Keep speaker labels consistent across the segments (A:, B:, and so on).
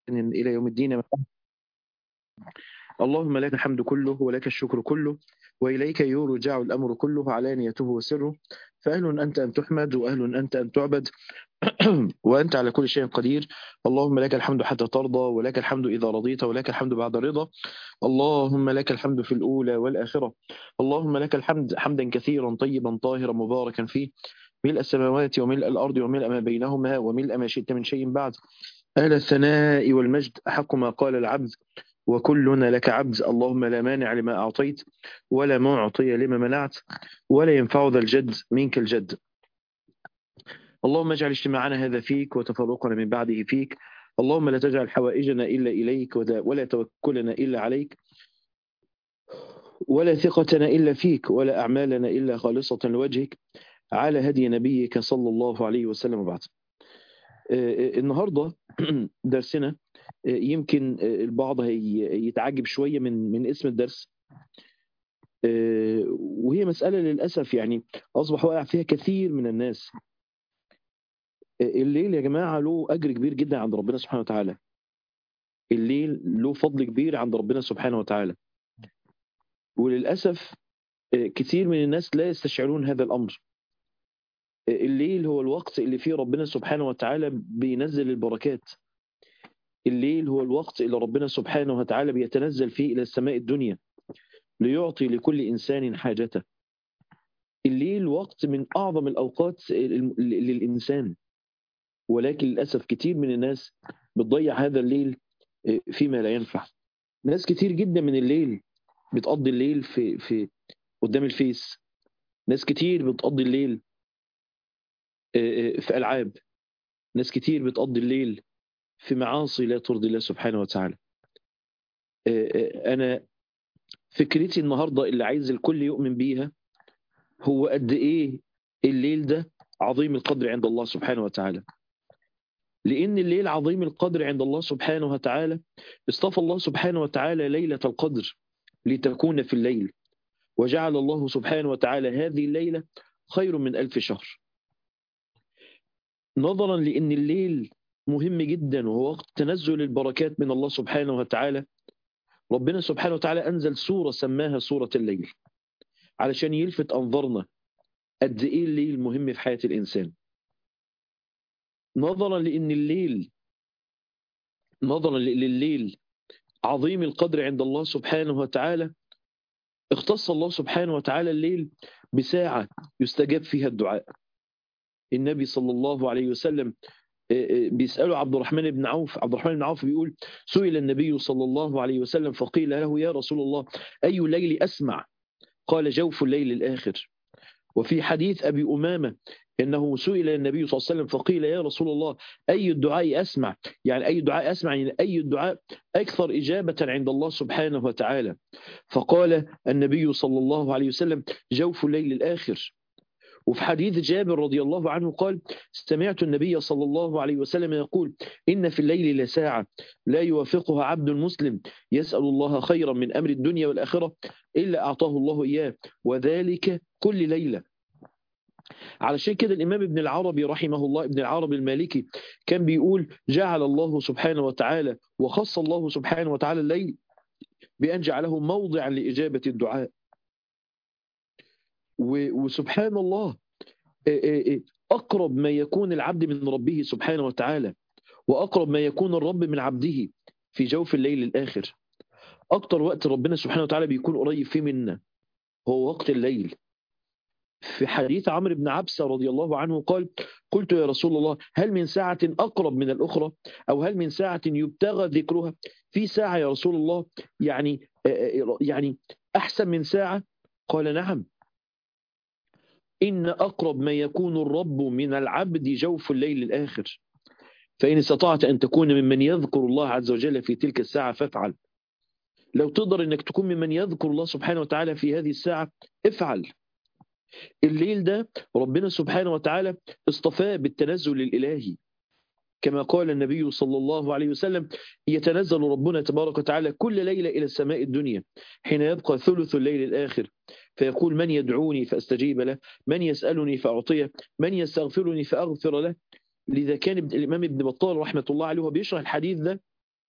A: إلى يوم الدين اللهم لك الحمد كله ولك الشكر كله وإليك يرجع الأمر كله علانيته وسره فأهل أنت أن تحمد وأهل أنت أن تعبد وأنت على كل شيء قدير اللهم لك الحمد حتى ترضى ولك الحمد إذا رضيت ولك الحمد بعد الرضا اللهم لك الحمد في الأولى والآخرة اللهم لك الحمد حمدا كثيرا طيبا طاهرا مباركا فيه ملء السماوات وملء الأرض وملء ما بينهما وملء ما شئت من شيء بعد أهل الثناء والمجد أحق ما قال العبد وكلنا لك عبد اللهم لا مانع لما أعطيت ولا معطي لما منعت ولا ينفع ذا الجد منك الجد اللهم اجعل اجتماعنا هذا فيك وتفرقنا من بعده فيك اللهم لا تجعل حوائجنا إلا إليك ولا توكلنا إلا عليك ولا ثقتنا إلا فيك ولا أعمالنا إلا خالصة لوجهك على هدي نبيك صلى الله عليه وسلم وبعد النهارده درسنا يمكن البعض يتعجب شويه من من اسم الدرس وهي مساله للاسف يعني اصبح واقع فيها كثير من الناس الليل يا جماعه له اجر كبير جدا عند ربنا سبحانه وتعالى الليل له فضل كبير عند ربنا سبحانه وتعالى وللاسف كثير من الناس لا يستشعرون هذا الامر الليل هو الوقت اللي فيه ربنا سبحانه وتعالى بينزل البركات الليل هو الوقت اللي ربنا سبحانه وتعالى بيتنزل فيه إلى السماء الدنيا ليعطي لكل إنسان حاجته الليل وقت من أعظم الأوقات للإنسان ولكن للأسف كتير من الناس بتضيع هذا الليل فيما لا ينفع ناس كتير جدا من الليل بتقضي الليل في في قدام الفيس ناس كتير بتقضي الليل في ألعاب ناس كتير بتقضي الليل في معاصي لا ترضي الله سبحانه وتعالى أنا فكرتي النهاردة اللي عايز الكل يؤمن بيها هو قد إيه الليل ده عظيم القدر عند الله سبحانه وتعالى لأن الليل عظيم القدر عند الله سبحانه وتعالى اصطفى الله سبحانه وتعالى ليلة القدر لتكون في الليل وجعل الله سبحانه وتعالى هذه الليلة خير من ألف شهر نظرا لأن الليل مهم جدا وهو وقت تنزل البركات من الله سبحانه وتعالى ربنا سبحانه وتعالى أنزل سورة سماها سورة الليل علشان يلفت أنظرنا قد إيه الليل مهم في حياة الإنسان نظرا لأن الليل نظرا لليل عظيم القدر عند الله سبحانه وتعالى اختص الله سبحانه وتعالى الليل بساعة يستجاب فيها الدعاء النبي صلى الله عليه وسلم بيسأله عبد الرحمن بن عوف عبد الرحمن بن عوف بيقول سئل النبي صلى الله عليه وسلم فقيل له يا رسول الله أي الليل أسمع قال جوف الليل الآخر وفي حديث أبي أمامة إنه سئل النبي صلى الله عليه وسلم فقيل يا رسول الله أي الدعاء أسمع يعني أي الدعاء أسمع يعني أي الدعاء أكثر إجابة عند الله سبحانه وتعالى فقال النبي صلى الله عليه وسلم جوف الليل الآخر وفي حديث جابر رضي الله عنه قال سمعت النبي صلى الله عليه وسلم يقول إن في الليل لساعة لا يوافقها عبد مسلم يسأل الله خيرا من أمر الدنيا والآخرة إلا أعطاه الله إياه وذلك كل ليلة علشان كده الإمام ابن العربي رحمه الله ابن العربي المالكي كان بيقول جعل الله سبحانه وتعالى وخص الله سبحانه وتعالى الليل بأن جعله موضعا لإجابة الدعاء وسبحان الله أقرب ما يكون العبد من ربه سبحانه وتعالى وأقرب ما يكون الرب من عبده في جوف الليل الآخر أكتر وقت ربنا سبحانه وتعالى بيكون قريب فيه منا هو وقت الليل في حديث عمرو بن عبسة رضي الله عنه قال قلت يا رسول الله هل من ساعة أقرب من الأخرى أو هل من ساعة يبتغى ذكرها في ساعة يا رسول الله يعني يعني أحسن من ساعة قال نعم إن أقرب ما يكون الرب من العبد جوف الليل الآخر فإن استطعت أن تكون ممن يذكر الله عز وجل في تلك الساعة فافعل لو تقدر أنك تكون ممن يذكر الله سبحانه وتعالى في هذه الساعة افعل الليل ده ربنا سبحانه وتعالى اصطفاه بالتنزل الإلهي كما قال النبي صلى الله عليه وسلم يتنزل ربنا تبارك وتعالى كل ليلة إلى السماء الدنيا حين يبقى ثلث الليل الآخر فيقول من يدعوني فأستجيب له من يسألني فأعطيه من يستغفرني فأغفر له لذا كان الإمام ابن بطال رحمة الله عليه وهو بيشرح الحديث ده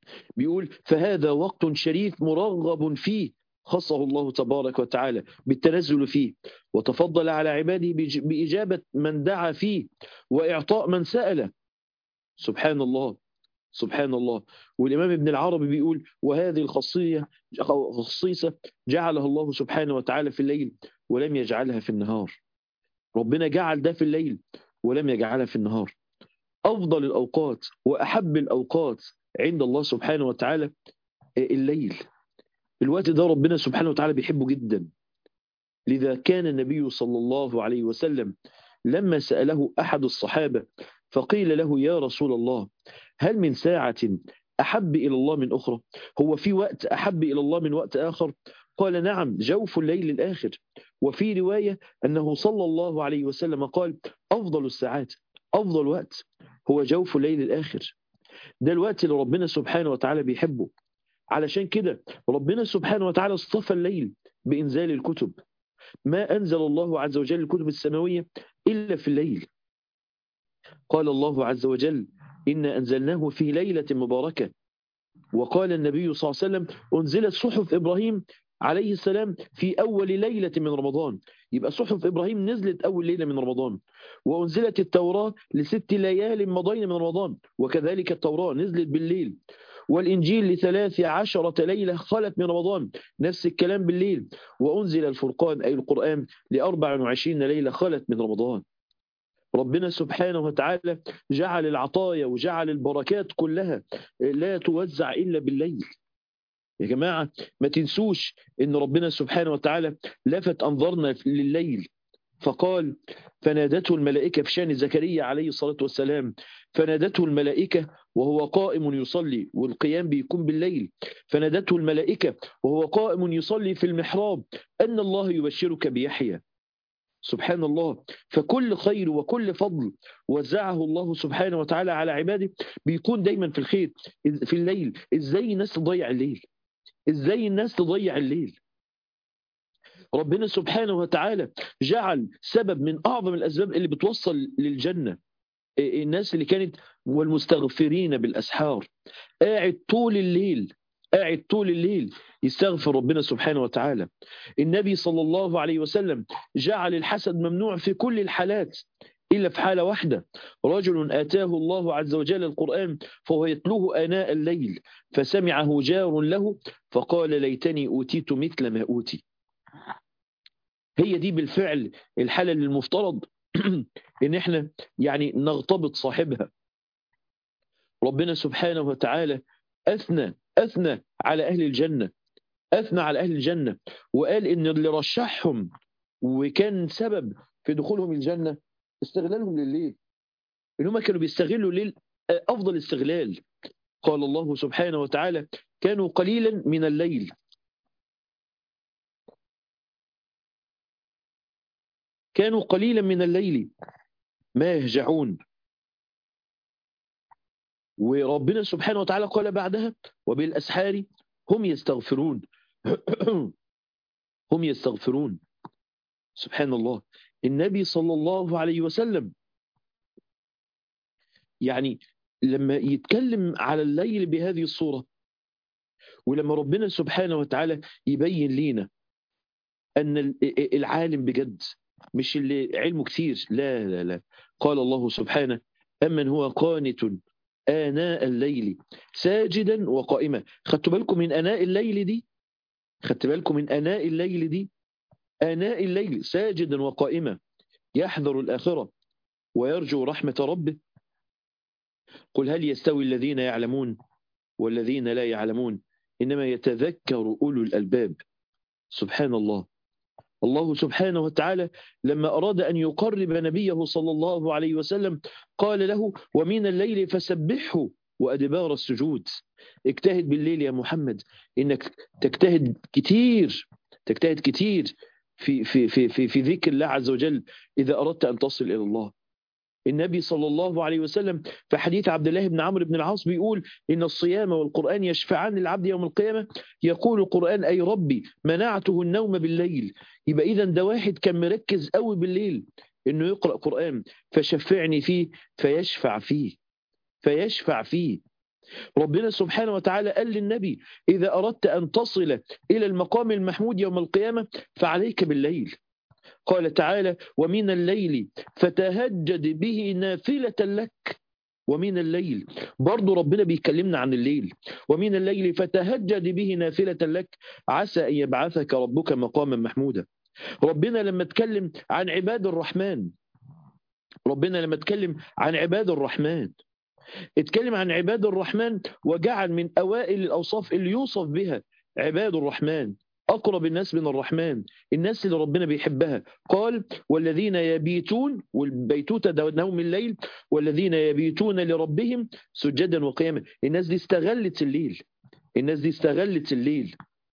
A: بيقول فهذا وقت شريف مرغب فيه خصه الله تبارك وتعالى بالتنزل فيه وتفضل على عباده بإجابة من دعا فيه وإعطاء من سأل سبحان الله سبحان الله والإمام ابن العربي بيقول وهذه الخاصية خصيصة جعلها الله سبحانه وتعالى في الليل ولم يجعلها في النهار ربنا جعل ده في الليل ولم يجعلها في النهار أفضل الأوقات وأحب الأوقات عند الله سبحانه وتعالى الليل الوقت ده ربنا سبحانه وتعالى بيحبه جدا لذا كان النبي صلى الله عليه وسلم لما سأله أحد الصحابة فقيل له يا رسول الله هل من ساعة أحب إلى الله من أخرى هو في وقت أحب إلى الله من وقت آخر قال نعم جوف الليل الآخر وفي رواية أنه صلى الله عليه وسلم قال أفضل الساعات أفضل وقت هو جوف الليل الآخر ده الوقت اللي ربنا سبحانه وتعالى بيحبه علشان كده ربنا سبحانه وتعالى اصطفى الليل بإنزال الكتب ما أنزل الله عز وجل الكتب السماوية إلا في الليل قال الله عز وجل إنا أنزلناه في ليلة مباركة وقال النبي صلى الله عليه وسلم أنزلت صحف إبراهيم عليه السلام في أول ليلة من رمضان يبقى صحف إبراهيم نزلت أول ليلة من رمضان وأنزلت التوراة لست ليال مضين من رمضان وكذلك التوراة نزلت بالليل والإنجيل لثلاث عشرة ليلة خلت من رمضان نفس الكلام بالليل وأنزل الفرقان أي القرآن لأربع وعشرين ليلة خلت من رمضان ربنا سبحانه وتعالى جعل العطايا وجعل البركات كلها لا توزع إلا بالليل يا جماعة ما تنسوش إن ربنا سبحانه وتعالى لفت أنظرنا لليل فقال فنادته الملائكة في شان زكريا عليه الصلاة والسلام فنادته الملائكة وهو قائم يصلي والقيام بيكون بالليل فنادته الملائكة وهو قائم يصلي في المحراب أن الله يبشرك بيحيى سبحان الله فكل خير وكل فضل وزعه الله سبحانه وتعالى على عباده بيكون دايما في الخير في الليل ازاي الناس تضيع الليل ازاي الناس تضيع الليل ربنا سبحانه وتعالى جعل سبب من أعظم الأسباب اللي بتوصل للجنة الناس اللي كانت والمستغفرين بالأسحار قاعد طول الليل قاعد طول الليل يستغفر ربنا سبحانه وتعالى النبي صلى الله عليه وسلم جعل الحسد ممنوع في كل الحالات إلا في حالة واحدة رجل آتاه الله عز وجل القرآن فهو يتلوه آناء الليل فسمعه جار له فقال ليتني أوتيت مثل ما أوتي هي دي بالفعل الحالة اللي المفترض ان احنا يعني نغتبط صاحبها ربنا سبحانه وتعالى اثنى اثنى على اهل الجنه اثنى على اهل الجنه وقال ان اللي رشحهم وكان سبب في دخولهم الجنه استغلالهم لليل ان هم كانوا بيستغلوا الليل افضل استغلال قال الله سبحانه وتعالى كانوا قليلا من الليل كانوا قليلا من الليل ما يهجعون وربنا سبحانه وتعالى قال بعدها وبالأسحار هم يستغفرون هم يستغفرون سبحان الله النبي صلى الله عليه وسلم يعني لما يتكلم على الليل بهذه الصورة ولما ربنا سبحانه وتعالى يبين لينا أن العالم بجد مش اللي علمه كثير لا لا لا قال الله سبحانه أمن هو قانت آناء الليل ساجدا وقائما خدتوا بالكم من آناء الليل دي خدت بالكم من آناء الليل دي آناء الليل ساجدا وقائما يحذر الآخرة ويرجو رحمة ربه قل هل يستوي الذين يعلمون والذين لا يعلمون إنما يتذكر أولو الألباب سبحان الله الله سبحانه وتعالى لما أراد أن يقرب نبيه صلى الله عليه وسلم قال له ومن الليل فسبحه وأدبار السجود اجتهد بالليل يا محمد إنك تجتهد كتير تجتهد كتير في, في, في, في, في ذكر الله عز وجل إذا أردت أن تصل إلى الله النبي صلى الله عليه وسلم في حديث عبد الله بن عمرو بن العاص بيقول إن الصيام والقرآن يشفعان للعبد يوم القيامة يقول القرآن أي ربي منعته النوم بالليل يبقى إذا ده واحد كان مركز قوي بالليل إنه يقرأ قرآن فشفعني فيه فيشفع فيه فيشفع فيه ربنا سبحانه وتعالى قال للنبي إذا أردت أن تصل إلى المقام المحمود يوم القيامة فعليك بالليل قال تعالى ومن الليل فتهجد به نافلة لك ومن الليل برضو ربنا بيكلمنا عن الليل ومن الليل فتهجد به نافلة لك عسى أن يبعثك ربك مقاما محمودا ربنا لما اتكلم عن عباد الرحمن ربنا لما اتكلم عن عباد الرحمن اتكلم عن عباد الرحمن وجعل من أوائل الأوصاف اللي يوصف بها عباد الرحمن أقرب الناس من الرحمن الناس اللي ربنا بيحبها قال والذين يبيتون والبيتوتة ده نوم الليل والذين يبيتون لربهم سجدا وقياما الناس دي استغلت الليل الناس دي استغلت الليل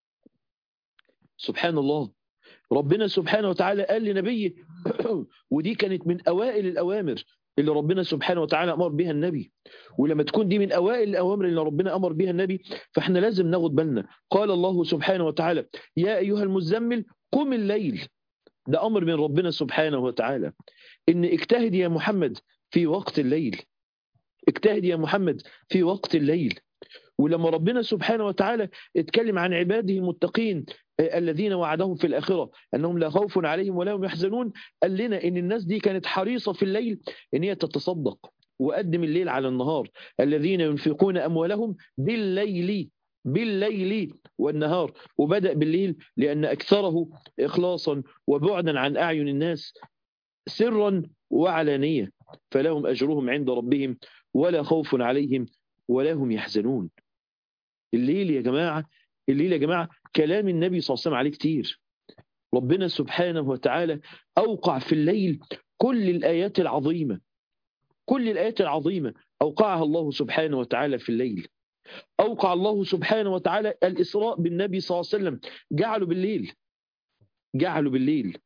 A: سبحان الله ربنا سبحانه وتعالى قال لنبيه ودي كانت من أوائل الأوامر اللي ربنا سبحانه وتعالى أمر بها النبي ولما تكون دي من أوائل الأوامر اللي ربنا أمر بها النبي فإحنا لازم ناخد بالنا قال الله سبحانه وتعالى يا أيها المزمل قم الليل ده أمر من ربنا سبحانه وتعالى إن اجتهد يا محمد في وقت الليل اجتهد يا محمد في وقت الليل ولما ربنا سبحانه وتعالى اتكلم عن عباده المتقين الذين وعدهم في الآخرة أنهم لا خوف عليهم ولا هم يحزنون قال لنا إن الناس دي كانت حريصة في الليل إن هي تتصدق وقدم الليل على النهار الذين ينفقون أموالهم بالليل بالليل والنهار وبدأ بالليل لأن أكثره إخلاصا وبعدا عن أعين الناس سرا وعلانية فلهم أجرهم عند ربهم ولا خوف عليهم ولا هم يحزنون الليل يا جماعة الليل يا جماعة كلام النبي صلى الله عليه وسلم عليه كتير ربنا سبحانه وتعالى أوقع في الليل كل الآيات العظيمة كل الآيات العظيمة أوقعها الله سبحانه وتعالى في الليل أوقع الله سبحانه وتعالى الإسراء بالنبي صلى الله عليه وسلم جعله بالليل جعله بالليل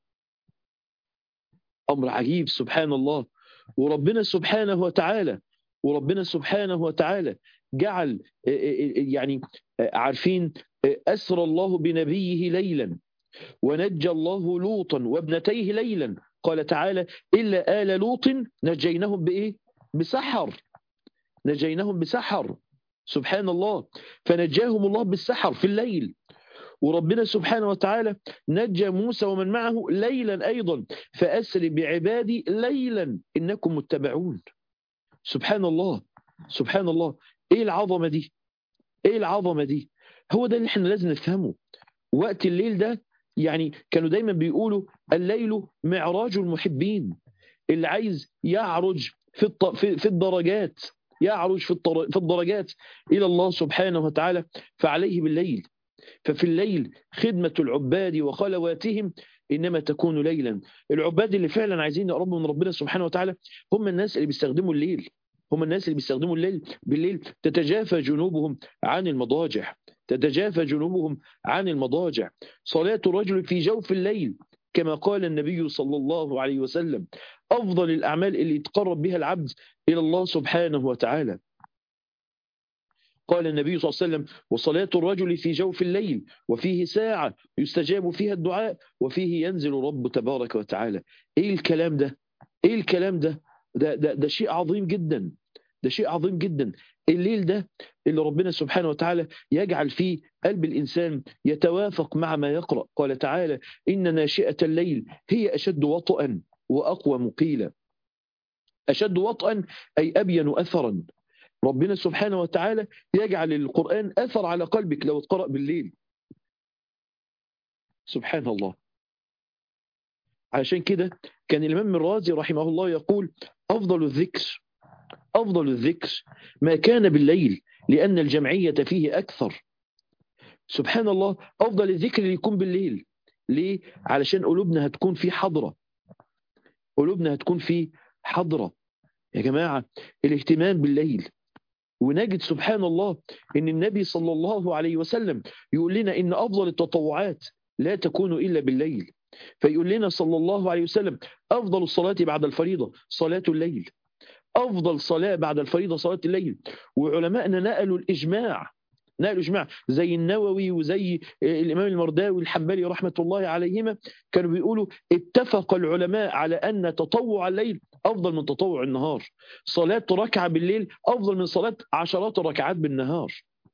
A: أمر عجيب سبحان الله وربنا سبحانه وتعالى وربنا سبحانه وتعالى جعل يعني عارفين أسرى الله بنبيه ليلا ونجى الله لوطا وابنتيه ليلا قال تعالى إلا آل لوط نجيناهم بإيه؟ بسحر نجيناهم بسحر سبحان الله فنجاهم الله بالسحر في الليل وربنا سبحانه وتعالى نجى موسى ومن معه ليلا أيضا فأسر بعبادي ليلا إنكم متبعون سبحان الله سبحان الله ايه العظمة دي ايه العظمة دي هو ده اللي احنا لازم نفهمه وقت الليل ده يعني كانوا دايما بيقولوا الليل معراج المحبين اللي عايز يعرج في الط... في, في الدرجات يعرج في, الطر... في الدرجات الى الله سبحانه وتعالى فعليه بالليل ففي الليل خدمة العباد وخلواتهم إنما تكون ليلا العباد اللي فعلا عايزين يقربوا من ربنا سبحانه وتعالى هم الناس اللي بيستخدموا الليل هم الناس اللي بيستخدموا الليل بالليل تتجافى جنوبهم عن المضاجع تتجافى جنوبهم عن المضاجع صلاة الرجل في جوف الليل كما قال النبي صلى الله عليه وسلم أفضل الأعمال اللي يتقرب بها العبد إلى الله سبحانه وتعالى قال النبي صلى الله عليه وسلم وصلاة الرجل في جوف الليل وفيه ساعة يستجاب فيها الدعاء وفيه ينزل رب تبارك وتعالى إيه الكلام ده إيه الكلام ده ده, ده, ده شيء عظيم جدا ده شيء عظيم جدا الليل ده اللي ربنا سبحانه وتعالى يجعل فيه قلب الإنسان يتوافق مع ما يقرأ قال تعالى إن ناشئة الليل هي أشد وطئا وأقوى مقيلا أشد وطئا أي أبين أثرا ربنا سبحانه وتعالى يجعل القرآن أثر على قلبك لو اتقرأ بالليل سبحان الله عشان كده كان الإمام الرازي رحمه الله يقول أفضل الذكر أفضل الذكر ما كان بالليل لأن الجمعية فيه أكثر سبحان الله أفضل الذكر اللي يكون بالليل ليه؟ علشان قلوبنا هتكون في حضرة قلوبنا هتكون في حضرة يا جماعة الاهتمام بالليل ونجد سبحان الله ان النبي صلى الله عليه وسلم يقول لنا ان افضل التطوعات لا تكون الا بالليل فيقول لنا صلى الله عليه وسلم افضل الصلاه بعد الفريضه صلاه الليل افضل صلاه بعد الفريضه صلاه الليل وعلماءنا نقلوا الاجماع نقلوا إجماع زي النووي وزي الإمام المرداوي الحنبلي رحمة الله عليهما كانوا بيقولوا اتفق العلماء على أن تطوع الليل أفضل من تطوع النهار صلاة ركعة بالليل أفضل من صلاة عشرات الركعات بالنهار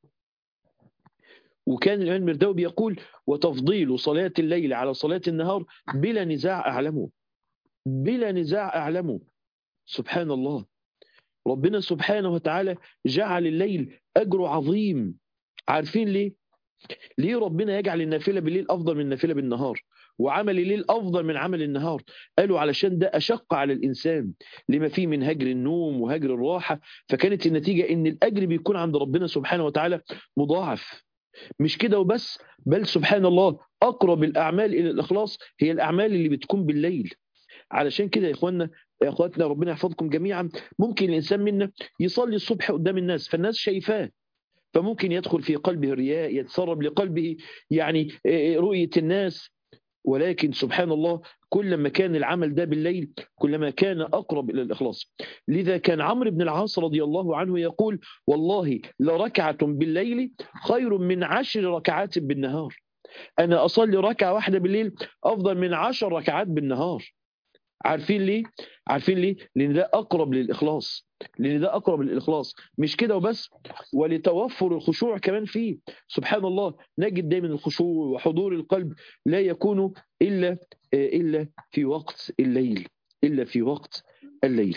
A: وكان الإمام المرداوي بيقول وتفضيل صلاة الليل على صلاة النهار بلا نزاع أعلمه بلا نزاع أعلمه سبحان الله ربنا سبحانه وتعالى جعل الليل أجره عظيم عارفين ليه؟ ليه ربنا يجعل النافلة بالليل أفضل من النافلة بالنهار وعمل الليل أفضل من عمل النهار قالوا علشان ده أشق على الإنسان لما فيه من هجر النوم وهجر الراحة فكانت النتيجة إن الأجر بيكون عند ربنا سبحانه وتعالى مضاعف مش كده وبس بل سبحان الله أقرب الأعمال إلى الإخلاص هي الأعمال اللي بتكون بالليل علشان كده يا إخواننا يا اخواتنا ربنا يحفظكم جميعا ممكن الانسان منا يصلي الصبح قدام الناس فالناس شايفاه فممكن يدخل في قلبه الرياء يتسرب لقلبه يعني رؤية الناس ولكن سبحان الله كلما كان العمل ده بالليل كلما كان أقرب إلى الإخلاص لذا كان عمرو بن العاص رضي الله عنه يقول والله لركعة بالليل خير من عشر ركعات بالنهار أنا أصلي ركعة واحدة بالليل أفضل من عشر ركعات بالنهار عارفين ليه؟ عارفين ليه؟ لأن ده أقرب للإخلاص لأن ده أقرب للإخلاص مش كده وبس ولتوفر الخشوع كمان فيه سبحان الله نجد دايما الخشوع وحضور القلب لا يكون إلا إلا في وقت الليل إلا في وقت الليل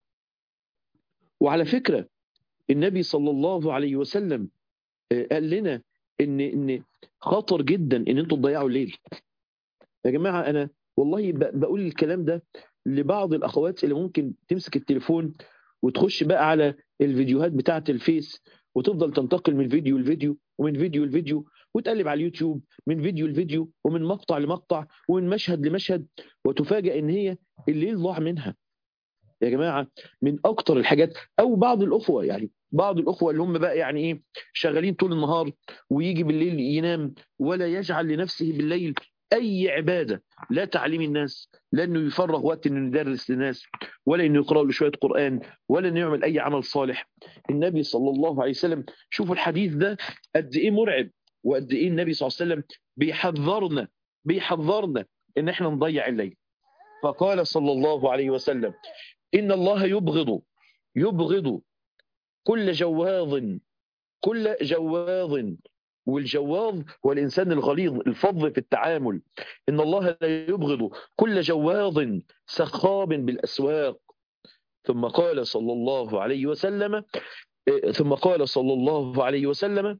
A: وعلى فكرة النبي صلى الله عليه وسلم قال لنا إن إن خطر جدا إن أنتم تضيعوا الليل يا جماعة أنا والله بقول الكلام ده لبعض الاخوات اللي ممكن تمسك التليفون وتخش بقى على الفيديوهات بتاعه الفيس وتفضل تنتقل من فيديو لفيديو ومن فيديو لفيديو وتقلب على اليوتيوب من فيديو لفيديو ومن مقطع لمقطع ومن مشهد لمشهد وتفاجئ ان هي الليل ضاع منها يا جماعه من اكتر الحاجات او بعض الاخوه يعني بعض الاخوه اللي هم بقى يعني ايه شغالين طول النهار ويجي بالليل ينام ولا يجعل لنفسه بالليل اي عباده لا تعليم الناس لا انه يفرغ وقت انه يدرس للناس ولا انه يقرا له شويه قران ولا انه يعمل اي عمل صالح النبي صلى الله عليه وسلم شوفوا الحديث ده قد ايه مرعب وقد ايه النبي صلى الله عليه وسلم بيحذرنا بيحذرنا ان احنا نضيع الليل فقال صلى الله عليه وسلم ان الله يبغض يبغض كل جواظ كل جواظ والجواظ هو الإنسان الغليظ الفظ في التعامل إن الله لا يبغض كل جواظ سخاب بالأسواق ثم قال صلى الله عليه وسلم ثم قال صلى الله عليه وسلم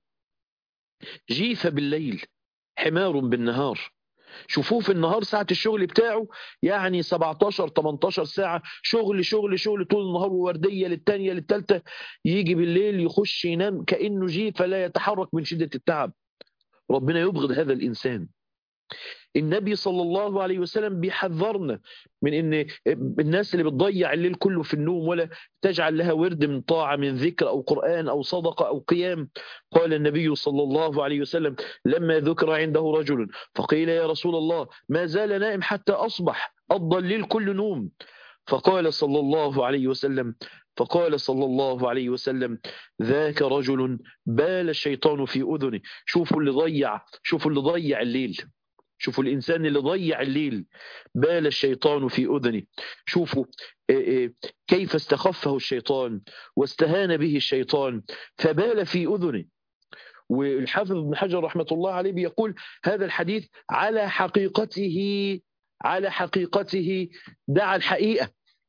A: جيف بالليل حمار بالنهار شوفوه في النهار ساعة الشغل بتاعه يعني 17 18 ساعة شغل شغل شغل طول النهار ووردية للتانية للتالتة يجي بالليل يخش ينام كأنه جي فلا يتحرك من شدة التعب ربنا يبغض هذا الإنسان النبي صلى الله عليه وسلم بيحذرنا من ان الناس اللي بتضيع الليل كله في النوم ولا تجعل لها ورد من طاعه من ذكر او قران او صدقه او قيام قال النبي صلى الله عليه وسلم لما ذكر عنده رجل فقيل يا رسول الله ما زال نائم حتى اصبح قضى الليل كله نوم فقال صلى الله عليه وسلم فقال صلى الله عليه وسلم ذاك رجل بال الشيطان في اذنه شوفوا اللي ضيع شوفوا اللي ضيع الليل شوفوا الإنسان اللي ضيع الليل بال الشيطان في أذنه شوفوا كيف استخفه الشيطان واستهان به الشيطان فبال في أذنه والحافظ ابن حجر رحمة الله عليه بيقول هذا الحديث على حقيقته على حقيقته دعا الحقيقة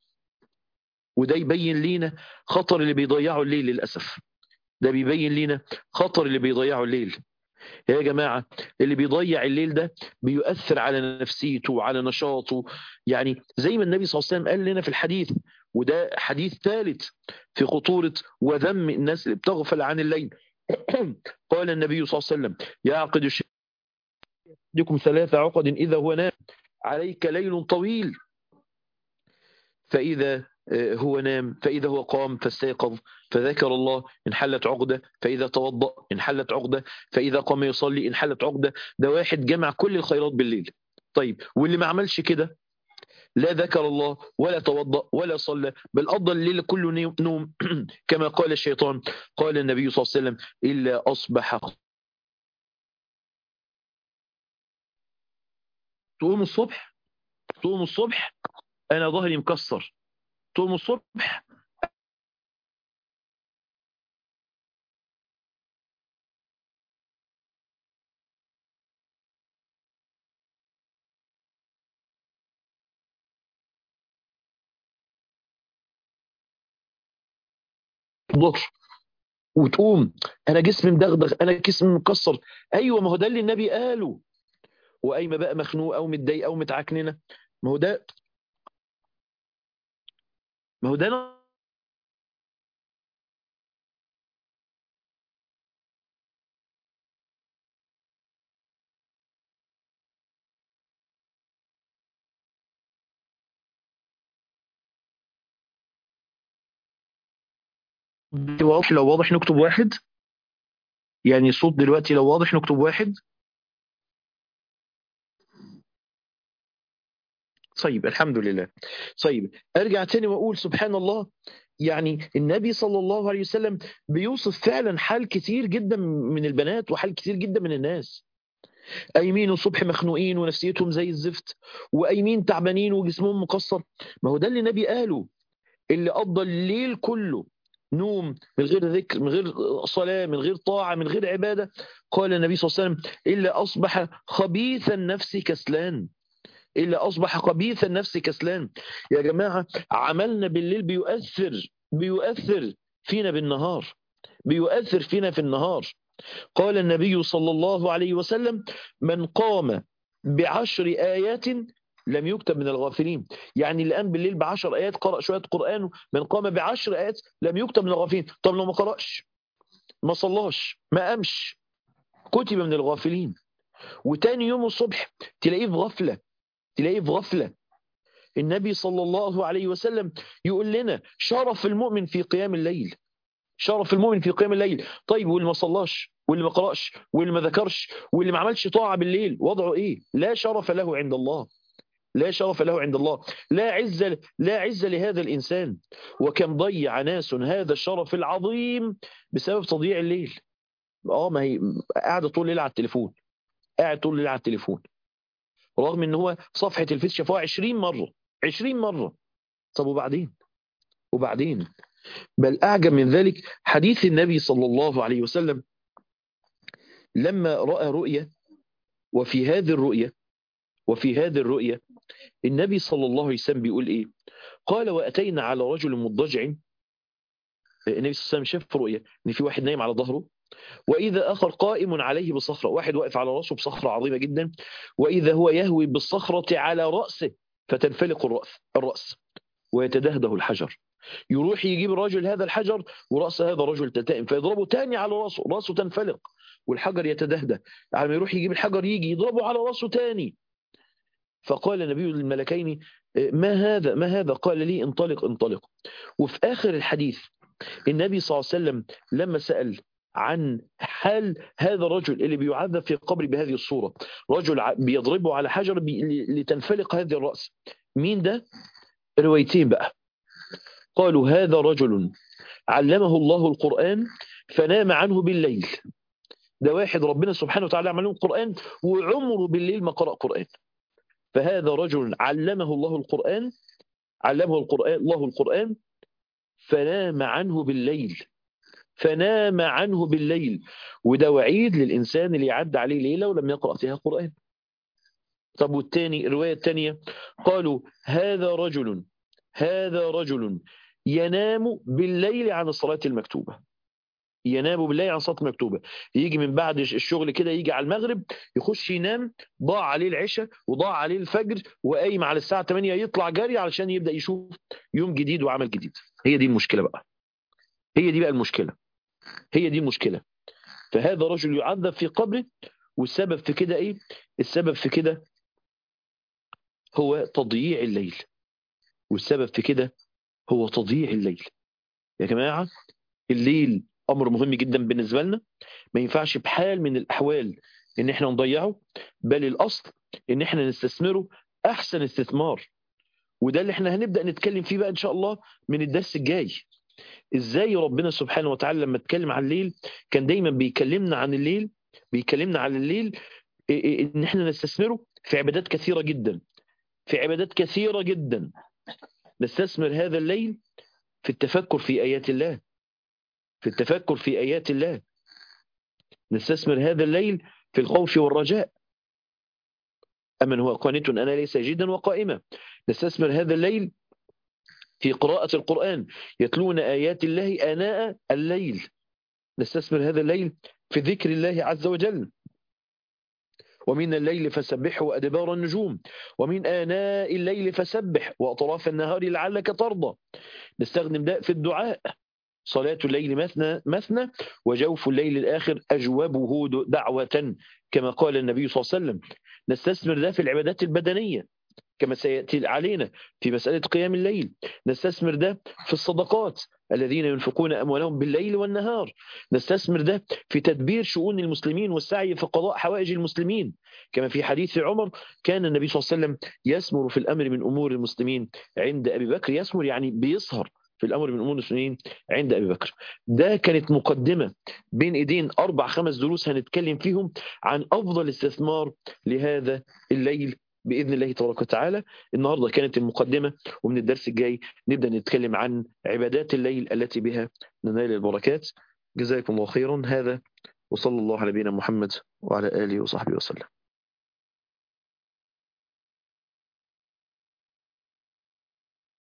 A: وده يبين لينا خطر اللي بيضيعوا الليل للأسف ده بيبين لينا خطر اللي بيضيعوا الليل يا جماعة اللي بيضيع الليل ده بيؤثر على نفسيته وعلى نشاطه يعني زي ما النبي صلى الله عليه وسلم قال لنا في الحديث وده حديث ثالث في خطورة وذم الناس اللي بتغفل عن الليل قال النبي صلى الله عليه وسلم يعقد الشيطان ثلاث عقد إذا هو نام عليك ليل طويل فإذا هو نام فإذا هو قام فاستيقظ فذكر الله انحلت عقدة فإذا توضأ انحلت عقدة فإذا قام يصلي انحلت عقدة ده واحد جمع كل الخيرات بالليل طيب واللي ما عملش كده لا ذكر الله ولا توضأ ولا صلى بل قضى الليل كله نوم كما قال الشيطان قال النبي صلى الله عليه وسلم إلا أصبح تقوم الصبح تقوم الصبح أنا ظهري مكسر تقوم الصبح ظهر وتقوم انا جسمي مدغدغ انا جسمي مكسر ايوه ما هو ده اللي النبي قاله وقايمه بقى مخنوقه او متضايقه او متعكننه ما هو ده ما هو ده واضح لو واضح نكتب واحد يعني الصوت دلوقتي لو واضح نكتب واحد طيب الحمد لله طيب ارجع تاني واقول سبحان الله يعني النبي صلى الله عليه وسلم بيوصف فعلا حال كتير جدا من البنات وحال كتير جدا من الناس قايمين الصبح مخنوقين ونفسيتهم زي الزفت وقايمين تعبانين وجسمهم مكسر ما هو ده اللي النبي قاله اللي قضى الليل كله نوم من غير ذكر من غير صلاة من غير طاعة من غير عبادة قال النبي صلى الله عليه وسلم إلا أصبح خبيث النفس كسلان إلا أصبح خبيث النفس كسلان يا جماعة عملنا بالليل بيؤثر بيؤثر فينا بالنهار بيؤثر فينا في النهار قال النبي صلى الله عليه وسلم من قام بعشر آيات لم يكتب من الغافلين يعني اللي قام بالليل بعشر آيات قرأ شوية قرآن من قام بعشر آيات لم يكتب من الغافلين طب لو ما قرأش ما صلاش ما قامش كتب من الغافلين وتاني يوم الصبح تلاقيه في غفلة تلاقيه في غفلة النبي صلى الله عليه وسلم يقول لنا شرف المؤمن في قيام الليل شرف المؤمن في قيام الليل طيب واللي ما صلاش واللي ما قرأش واللي ما ذكرش واللي ما عملش طاعة بالليل وضعه ايه لا شرف له عند الله لا شرف له عند الله لا عز لا عز لهذا الإنسان وكم ضيع ناس هذا الشرف العظيم بسبب تضييع الليل اه ما هي قاعده طول الليل على التليفون قاعد طول الليل على التليفون رغم ان هو صفحه الفيس شافوها 20 مره 20 مره طب وبعدين وبعدين بل اعجب من ذلك حديث النبي صلى الله عليه وسلم لما راى رؤيه وفي هذه الرؤيه وفي هذه الرؤيه النبي صلى الله عليه وسلم بيقول ايه قال واتينا على رجل مضجع النبي صلى الله عليه وسلم شاف رؤيه ان في واحد نايم على ظهره وإذا آخر قائم عليه بصخرة واحد واقف على رأسه بصخرة عظيمة جدا وإذا هو يهوي بالصخرة على رأسه فتنفلق الرأس, الرأس ويتدهده الحجر يروح يجيب الرجل هذا الحجر ورأس هذا الرجل تتائم فيضربه تاني على رأسه رأسه تنفلق والحجر يتدهده على ما يروح يجيب الحجر يجي يضربه على رأسه تاني فقال النبي للملكين ما هذا ما هذا قال لي انطلق انطلق وفي آخر الحديث النبي صلى الله عليه وسلم لما سأل عن حال هذا الرجل اللي بيعذب في القبر بهذه الصورة رجل بيضربه على حجر لتنفلق هذه الرأس مين ده؟ روايتين بقى قالوا هذا رجل علمه الله القرآن فنام عنه بالليل ده واحد ربنا سبحانه وتعالى عمله القرآن وعمره بالليل ما قرأ قرآن فهذا رجل علمه الله القرآن علمه القرآن الله القرآن فنام عنه بالليل فنام عنه بالليل وده وعيد للإنسان اللي يعد عليه ليلة ولم يقرأ فيها قرآن طب والتاني الرواية الثانية قالوا هذا رجل هذا رجل ينام بالليل عن الصلاة المكتوبة ينام بالليل عن الصلاة المكتوبة يجي من بعد الشغل كده يجي على المغرب يخش ينام ضاع عليه العشاء وضاع عليه الفجر وقايم على الساعة 8 يطلع جري علشان يبدأ يشوف يوم جديد وعمل جديد هي دي المشكلة بقى هي دي بقى المشكلة هي دي المشكلة فهذا رجل يعذب في قبره والسبب في كده ايه السبب في كده هو تضييع الليل والسبب في كده هو تضييع الليل يا جماعة الليل أمر مهم جدا بالنسبة لنا ما ينفعش بحال من الأحوال إن إحنا نضيعه بل الأصل إن إحنا نستثمره أحسن استثمار وده اللي احنا هنبدأ نتكلم فيه بقى إن شاء الله من الدرس الجاي ازاي ربنا سبحانه وتعالى لما اتكلم عن الليل كان دايما بيكلمنا عن الليل بيكلمنا عن الليل ان احنا نستثمره في عبادات كثيرة جدا في عبادات كثيرة جدا نستثمر هذا الليل في التفكر في آيات الله في التفكر في آيات الله نستثمر هذا الليل في الخوف والرجاء أمن هو قانت أنا ليس جدا وقائمة نستثمر هذا الليل في قراءة القرآن يتلون آيات الله آناء الليل نستثمر هذا الليل في ذكر الله عز وجل ومن الليل فسبحه وأدبار النجوم ومن آناء الليل فسبح وأطراف النهار لعلك ترضى نستخدم ده في الدعاء صلاة الليل مثنى مثنى وجوف الليل الآخر أجوبه دعوة كما قال النبي صلى الله عليه وسلم نستثمر ده في العبادات البدنية كما سيأتي علينا في مسألة قيام الليل نستثمر ده في الصدقات الذين ينفقون أموالهم بالليل والنهار نستثمر ده في تدبير شؤون المسلمين والسعي في قضاء حوائج المسلمين كما في حديث عمر كان النبي صلى الله عليه وسلم يسمر في الأمر من أمور المسلمين عند أبي بكر يسمر يعني بيسهر في الأمر من أمور المسلمين عند أبي بكر ده كانت مقدمة بين إيدين أربع خمس دروس هنتكلم فيهم عن أفضل استثمار لهذا الليل باذن الله تبارك وتعالى النهارده كانت المقدمه ومن الدرس الجاي نبدا نتكلم عن عبادات الليل التي بها ننال البركات جزاكم الله خيرا هذا وصلى الله على نبينا محمد وعلى اله وصحبه وسلم